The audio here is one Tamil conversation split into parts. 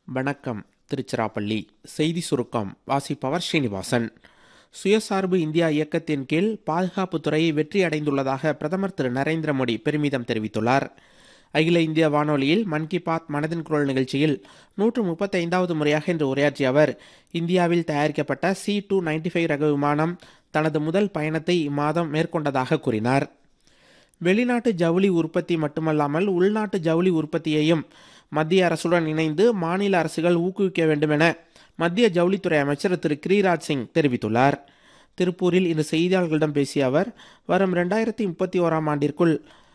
வணக்கம் திருச்சிராப்பள்ளி செய்தி சுருக்கம் வாசிப்பவர் ஸ்ரீனிவாசன் சுயசார்பு இந்தியா இயக்கத்தின் கீழ் பாதுகாப்புத்துறை வெற்றி அடைந்துள்ளதாக பிரதமர் திரு நரேந்திர மோடி பெருமிதம் தெரிவித்துள்ளார் அகில இந்திய வானொலியில் மன் கி பாத் மனதின் குரல் நிகழ்ச்சியில் நூற்று முப்பத்தைந்தாவது முறையாக இன்று உரையாற்றிய அவர் இந்தியாவில் தயாரிக்கப்பட்ட சி டூ நைன்டி ஃபைவ் ரக விமானம் தனது முதல் பயணத்தை இம்மாதம் மேற்கொண்டதாக கூறினார் வெளிநாட்டு ஜவுளி உற்பத்தி மட்டுமல்லாமல் உள்நாட்டு ஜவுளி உற்பத்தியையும் மத்திய அரசுடன் இணைந்து மாநில அரசுகள் ஊக்குவிக்க வேண்டும் என மத்திய ஜவுளித்துறை அமைச்சர் திரு கிரிராஜ் சிங் தெரிவித்துள்ளார் திருப்பூரில் இன்று செய்தியாளர்களிடம் பேசிய அவர் வரும் ரெண்டாயிரத்தி முப்பத்தி ஓராம் ஆண்டிற்குள்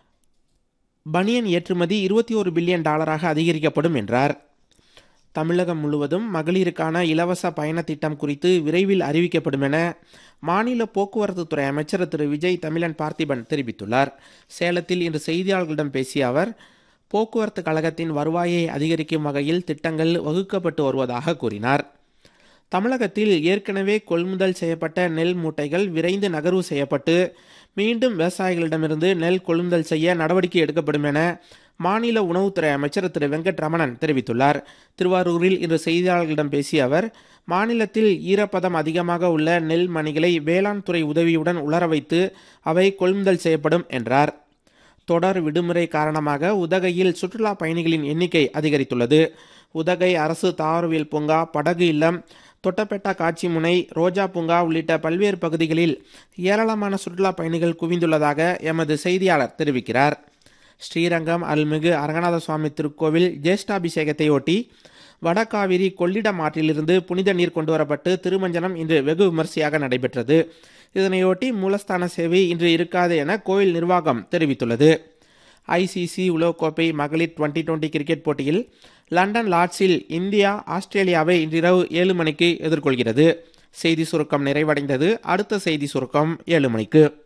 பனியன் ஏற்றுமதி இருபத்தி ஒரு பில்லியன் டாலராக அதிகரிக்கப்படும் என்றார் தமிழகம் முழுவதும் மகளிருக்கான இலவச பயண திட்டம் குறித்து விரைவில் அறிவிக்கப்படும் என மாநில போக்குவரத்து துறை அமைச்சர் திரு விஜய் தமிழன் பார்த்திபன் தெரிவித்துள்ளார் சேலத்தில் இன்று செய்தியாளர்களிடம் பேசிய அவர் போக்குவரத்து கழகத்தின் வருவாயை அதிகரிக்கும் வகையில் திட்டங்கள் வகுக்கப்பட்டு வருவதாக கூறினார் தமிழகத்தில் ஏற்கனவே கொள்முதல் செய்யப்பட்ட நெல் மூட்டைகள் விரைந்து நகர்வு செய்யப்பட்டு மீண்டும் விவசாயிகளிடமிருந்து நெல் கொள்முதல் செய்ய நடவடிக்கை எடுக்கப்படும் என மாநில உணவுத்துறை அமைச்சர் திரு வெங்கட்ரமணன் தெரிவித்துள்ளார் திருவாரூரில் இன்று செய்தியாளர்களிடம் பேசிய அவர் மாநிலத்தில் ஈரப்பதம் அதிகமாக உள்ள நெல் மணிகளை வேளாண் துறை உதவியுடன் உலர வைத்து அவை கொள்முதல் செய்யப்படும் என்றார் தொடர் விடுமுறை காரணமாக உதகையில் சுற்றுலா பயணிகளின் எண்ணிக்கை அதிகரித்துள்ளது உதகை அரசு தாவரவியல் பூங்கா படகு இல்லம் தொட்டபெட்டா காட்சி முனை ரோஜா பூங்கா உள்ளிட்ட பல்வேறு பகுதிகளில் ஏராளமான சுற்றுலா பயணிகள் குவிந்துள்ளதாக எமது செய்தியாளர் தெரிவிக்கிறார் ஸ்ரீரங்கம் அருள்மிகு அரங்கநாத சுவாமி திருக்கோவில் ஜேஷ்டாபிஷேகத்தை ஒட்டி வடகாவிரி கொள்ளிடம் ஆற்றிலிருந்து புனித நீர் கொண்டுவரப்பட்டு திருமஞ்சனம் இன்று வெகு விமர்சையாக நடைபெற்றது இதனையொட்டி மூலஸ்தான சேவை இன்று இருக்காது என கோயில் நிர்வாகம் தெரிவித்துள்ளது ஐசிசி உலகக்கோப்பை மகளிர் டுவெண்டி டுவெண்டி கிரிக்கெட் போட்டியில் லண்டன் லார்ட்ஸில் இந்தியா ஆஸ்திரேலியாவை இன்றிரவு ஏழு மணிக்கு எதிர்கொள்கிறது செய்தி சுருக்கம் நிறைவடைந்தது அடுத்த செய்தி சுருக்கம் ஏழு மணிக்கு